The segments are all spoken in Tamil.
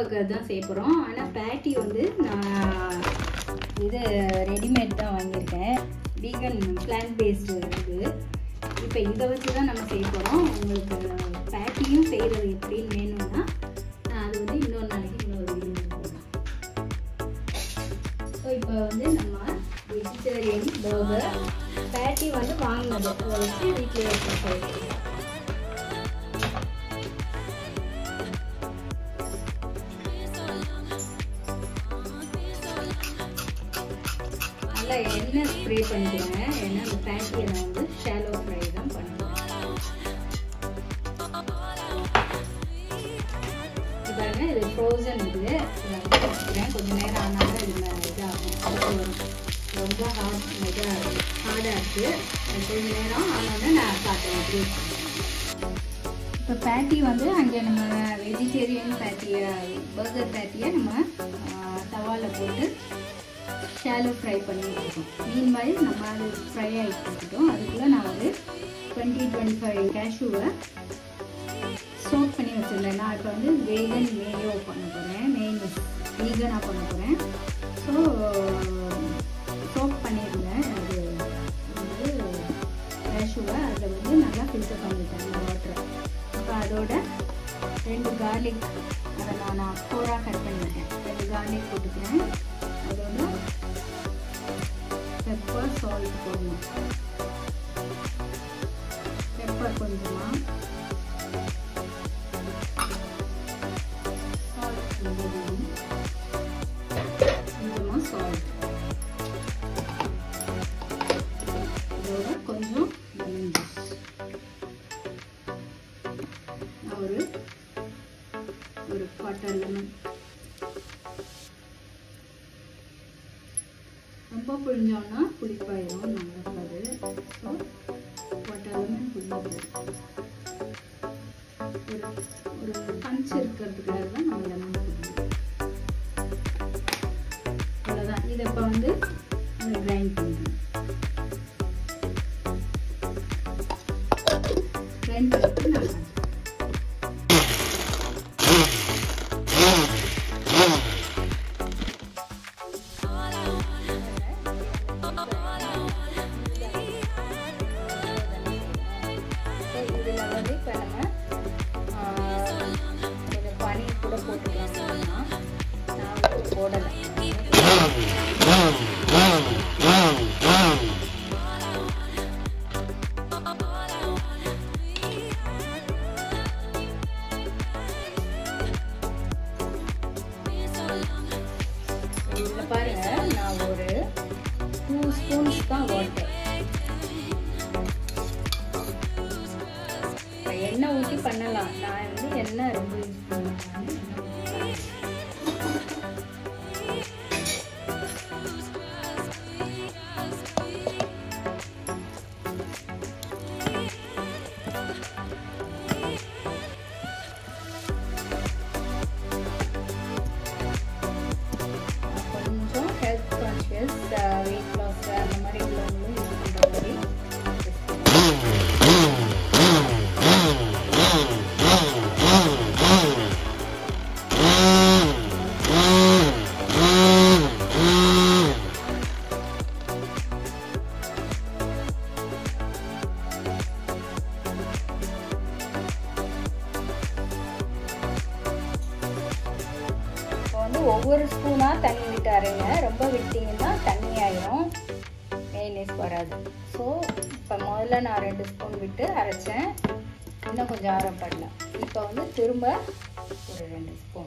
பர்கர் தான் செய்ய போகிறோம் ஆனால் பேட்டி வந்து நான் இது ரெடிமேட் தான் வாங்கியிருக்கேன் வீகன் பிளான்ட் பேஸ்டு இது இப்போ இதை வச்சு தான் நம்ம செய்ய போகிறோம் உங்களுக்கு பேட்டியும் செய்கிறது எப்படின்னு வேணும்னா நான் அது வந்து இன்னொரு நாளைக்கு இன்னொரு வீடியோ போடுறேன் ஸோ இப்போ வந்து நம்ம வெஜிடேரியன் பர்கர் பேட்டி வந்து வாங்கினது அதை வச்சு வீட்டில் வச்சு செய்யணும் நல்லா எண்ணெய் ஸ்ப்ரே பண்ணிக்கிறேன் ஏன்னா அந்த பேட்டியை நான் வந்து ஷாலோ ஃப்ரை தான் பண்ணுவேன் இது பாருங்க இது ஃப்ரோசன் இது இதை வந்து வச்சுக்கிறேன் கொஞ்சம் நேரம் ஆனாலும் இது இதாகும் அடுத்து வரும் ரொம்ப ஹார்ட் இதாக ஹார்டாக இருக்குது கொஞ்ச நேரம் ஆனோடனே நான் காட்டுறேன் எப்படி இப்போ பேட்டி வந்து அங்கே நம்ம வெஜிடேரியன் பேட்டியை பர்கர் பேட்டியை நம்ம தவாவில் போட்டு ஷாலோ ஃப்ரை பண்ணி வச்சுருக்கோம் மீன் மாதிரி நம்ம அது ஃப்ரை ஆகிட்டு வச்சுட்டோம் அதுக்குள்ளே நான் வந்து டுவெண்ட்டி டுவெண்ட்டி ஃபைவ் கேஷ்யூவை சோப் பண்ணி வச்சுருந்தேன் நான் இப்போ வந்து வேகன் மேயோ பண்ண போகிறேன் மெயின் வீகனாக பண்ண போகிறேன் ஸோ சோப் பண்ணியிருந்தேன் அது வந்து கேஷ்யூவை அதில் வந்து நல்லா ஃபில்டர் பண்ணிட்டேன் அந்த வாட்டரை இப்போ அதோட ரெண்டு கார்லிக் அதை நான் நான் ஃபோராக கட் பண்ணியிருக்கேன் ரெண்டு கார்லிக் போட்டுக்கிறேன் அதோட பெப்பர் சால்ட் போடணும் பெப்பர் கொஞ்சமாக சால்ட் கொஞ்சமாக கொஞ்சமாக சால்ட் இதோட கொஞ்சம் லெமன் ஜூஸ் ஒரு ஒரு குவார்ட்டர் லெமன் ரொம்ப புழிஞ்சோன்னா புளிப்பாயிரும் நல்லா இருக்காது ஸோ குவார்ட்டர் லெமன் புளிஞ்சது ஒரு ஒரு பஞ்ச் இருக்கிறதுக்காக தான் நம்ம லெமன் புளிஞ்சோம் அவ்வளோதான் இதை இப்போ வந்து கிரைண்ட் பண்ணுறேன் கிரைண்ட் பண்ணிட்டு நான் காட்டுறேன். இதில் வந்து இப்போ நம்ம கொஞ்சம் பனி கூட போட்டுக்கலாம்னா நான் வந்து போடலை இதில் பாருங்க நான் ஒரு டூ ஸ்பூன்ஸ் தான் வாட்டர் எண்ணெய் ஊற்றி பண்ணலாம் நான் வந்து எண்ணெய் ரொம்ப யூஸ் பண்ணுவேன் கொஞ்சம் ஹெல்த் கான்ஷியஸ் வெயிட் லாஸ் அந்த மாதிரி உள்ளவங்களும் யூஸ் பண்ணுற மாதிரி இப்போ வந்து ஒவ்வொரு ஸ்பூனாக தண்ணி விட்டு அரைங்க ரொம்ப விட்டிங்கன்னா தண்ணி ஆயிரும் மெயினேஸ் வராது ஸோ இப்போ முதல்ல நான் ரெண்டு ஸ்பூன் விட்டு அரைச்சேன் இன்னும் கொஞ்சம் ஆரம் பண்ணலாம் இப்போ வந்து திரும்ப ஒரு ரெண்டு ஸ்பூன்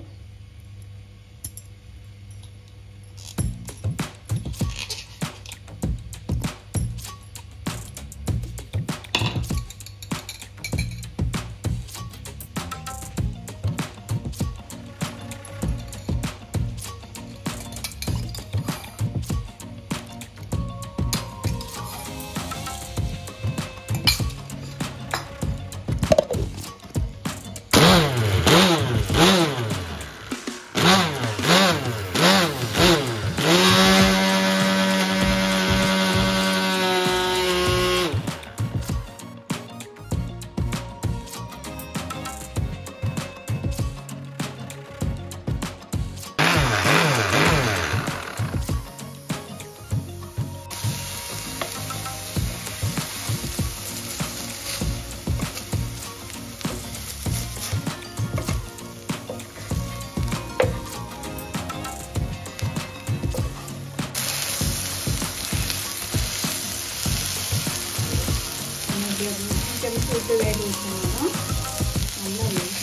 போட்டு வேக வச்சோம்னா நல்லா வேகும்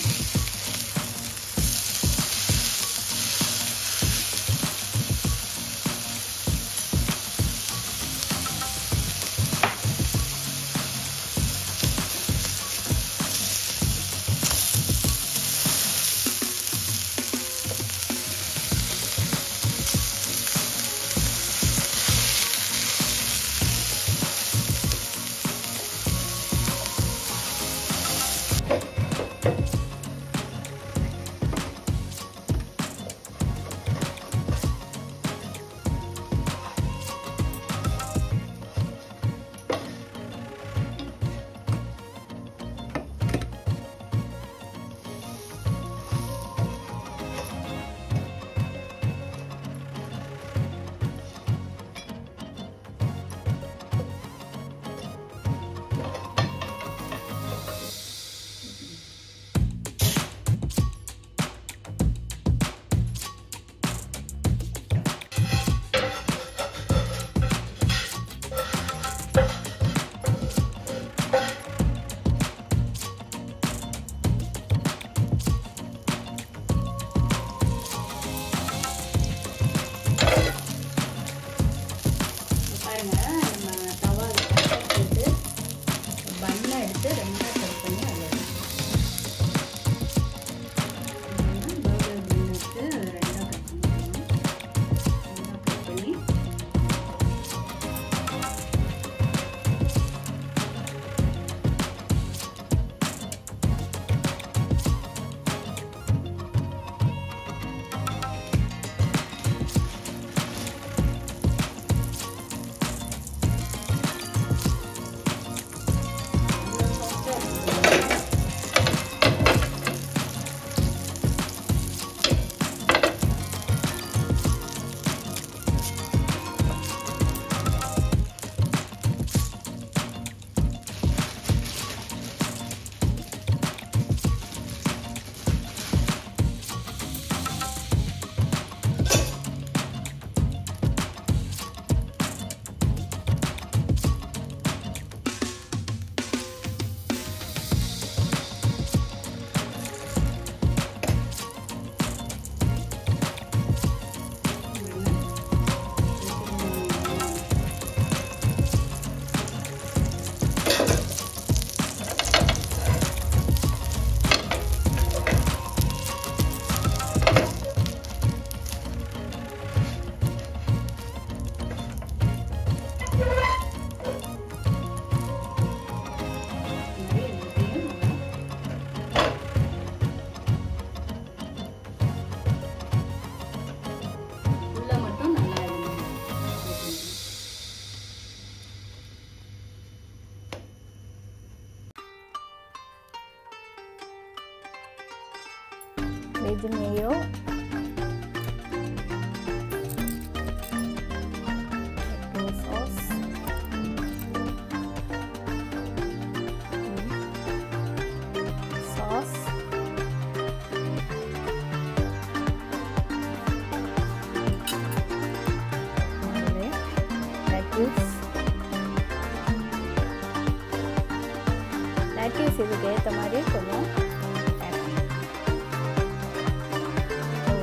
இப்ப பாருங்க நம்ம தவால போட்டு பண்ணை எடுத்து ரெண்டா கட் பண்ணி அதில் பர்கர் பன் எடுத்து ரெண்டா கட் பண்ணிக்கணும் ரெண்டா கட் பண்ணி நல்லா சாஃப்டாக இருக்கும் உள்ள மட்டும் நல்லா இருக்கணும் veg mayo sauce sauce lettuce lettuce இதுக்கு ஏற்ற மாதிரி கொஞ்சம் add பண்ணிக்கலாம்.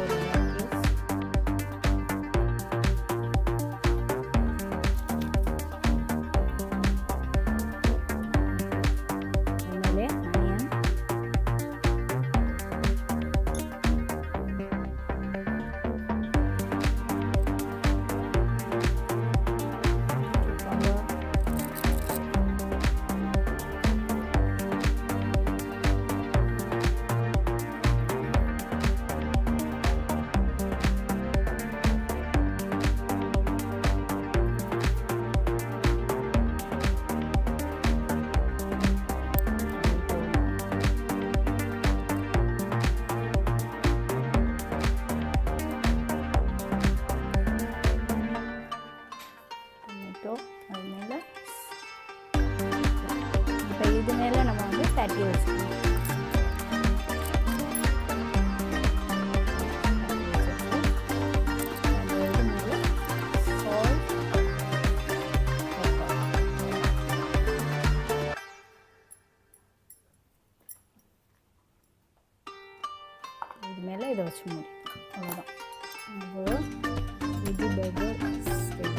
வச்சு மூடி அவ்வளோதான் ஒரு வெஜி பர்கர் ரெடி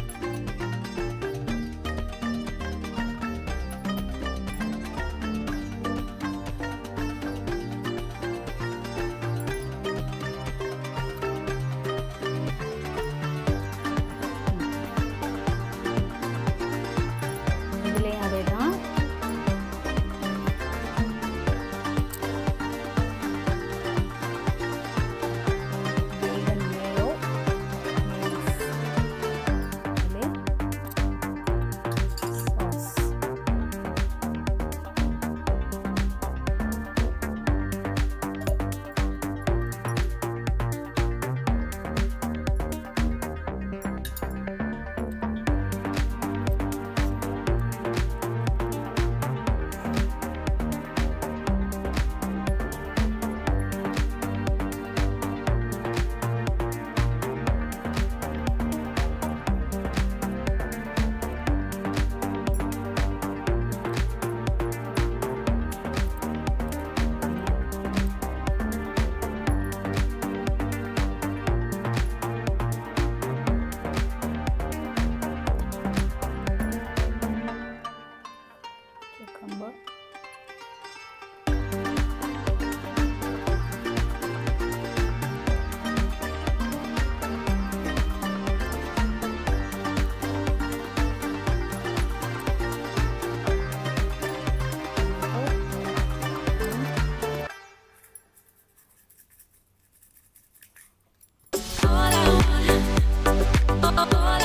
இதுலேயும் அதே தான் vegan mayo mayonnaise chili sauce cucumber All I want, all